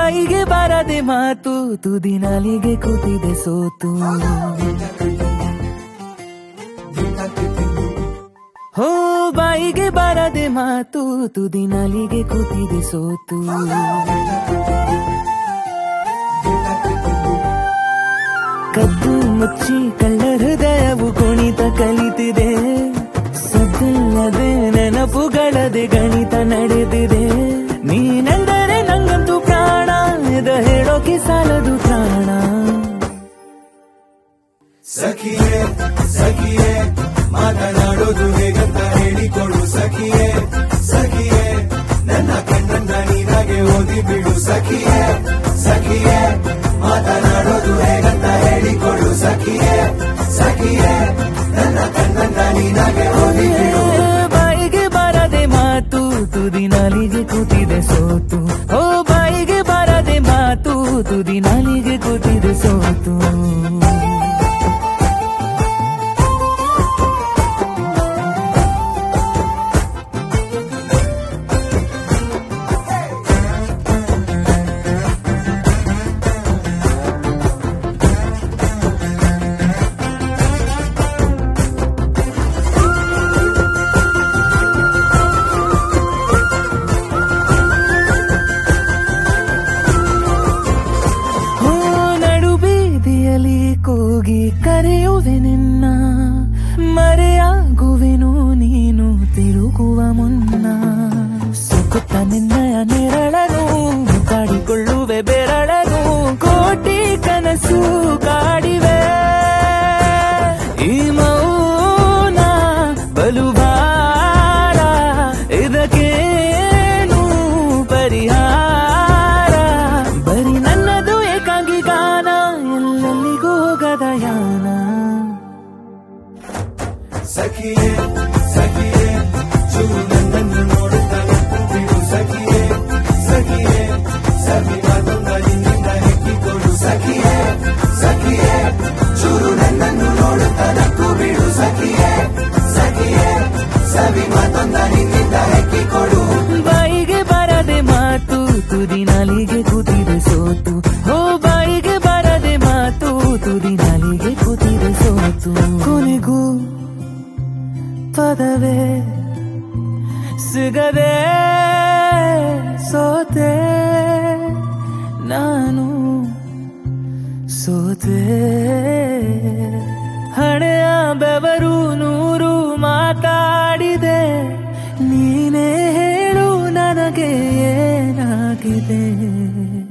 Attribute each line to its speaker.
Speaker 1: ಬಾಯಿಗೆ ಬಾರದೆ ಮಾತು ತುದಿ ನಾಲಿಗೆ ಕೂತಿದೆ ಸೋತು ಹೋ ಬಾಯಿಗೆ ಬಾರದೆ ಮಾತು ತುದಿ ನಾಲಿಗೆ ಕೂತಿದೆ ಸೋತು ಕದ್ದು ಮುಚ್ಚಿ ಕಳ್ಳ ಹೃದಯವು ಕುಣಿತ ಕಲಿತಿದೆ ಸದ್ದಿಲ್ಲದೆ ನೆನಪುಗಳದೆ ಗಣಿತ ನಡೆದಿದೆ ನೀನೆಂದರೆ ನಂಗಂತೂ ಪ್ರಾಣ ಇದ ಹೇಳೋಕೆ ಸಾಲದು ಪ್ರಾಣ
Speaker 2: ಸಖಿಯೇ ಸಖಿಯೇ ಮಾತನಾಡೋದು ಹೇಗಂತ ಹೇಳಿಕೊಡು ಸಖಿಯೇ ಸಖಿಯೇ ನನ್ನ ಕಣ್ಣನ್ನ ನೀನಾಗೆ ಓದಿ ಬಿಡು ಸಖಿಯೇ ಸಖಿಯೇ ಮಾತನಾಡೋದು ಹೇಗಂತ ಹೇಳಿಕೊಡು ಸಖಿಯೇ ಸಖಿಯೇ ನನ್ನ ಕಣ್ಣನ್ನ ನೀನಾಗೆ ಓದಿ ಬಿಡು
Speaker 1: ಬಾಯಿಗೆ ಬಾರದೆ ಮಾತು ತುದಿ ನಾಲಿಗೆ ಕೂತಿದೆ ಸೋತು ಓ ಬಾಯಿಗೆ ಬಾರದೆ ಮಾತು ತುದಿ ನಾಲಿಗೆ ಕೂತಿದೆ ಸೋತು ಹೋ ನಡು ಬೀದಿಯಲ್ಲಿ ಕೂಗಿ ಕರೆಯುವೆ ನಿನ್ನ ಮರೆಯಾಗುವೆನು ನೀನು ತಿರುಗುವ ಮುನ್ನ ಸುಕುತ್ತ ನಿನ್ನಯ ನೆರಳನು ಕಾಡಿಕೊಳ್ಳುವೆ ಬೆರಳನು ಕೋಟಿ ಕನಸು ಕಾಡಿವೆ ಈ ಮೌನ ಬಲುಬಾರ ಇದಕ್ಕೇನು ಪರಿಹಾರ ಬರೀ ನನ್ನದು ಏಕಾಂಗಿ ಗಾನ ಎಲ್ಲೆಲ್ಲಿಗೂ ಹೋಗದ ಯಾನ
Speaker 2: ಸಖಿಯೇ ಸಖಿಯೇ ಚೂರು ನನ್ನನ್ನು ನೋಡುತ್ತಾ ನಿಂತು ಬಿಡು ಸಖಿಯೇ ಸಖಿಯೇ ಸಖಿ ಮಾತೊಂದ ನಿನ್ನಿಂದ ಹೆಕ್ಕಿಕೊಡು ಸಖಿಯೇ ಸಖಿಯೇ ಚೂರು ನನ್ನನ್ನು ನೋಡುತ್ತಾ ನಕ್ಕು ಬಿಡು ಸಖಿಯೇ ಸಖಿಯೇ ಸವಿ ಮಾತೊಂದ ನಿನ್ನಿಂದ ಹೆಕ್ಕಿಕೊಡು
Speaker 1: ಬಾಯಿಗೆ ಬರದೆ ಮಾತು ತುದಿ ನಾಲಿಗೆ ಕೂತಿದೆ ಸೋತು ಹೋ ಬಾಯಿಗೆ ಬರದೆ ಮಾತು ತುದಿ ನಾಲಿಗೆ ಕೂತಿದೆ ಸೋತು ಕೊನೆಗೂ ಪದವೇ ಸಿಗದೆ ಸೋತೆ ನಾನು ಸೋತೆ ಹಣೆಯ ಬೆವರು ನೂರು ಮಾತಾಡಿದೆ ನೀನೇ ಹೇಳು ನನಗೆ ಏನಾಗಿದೆ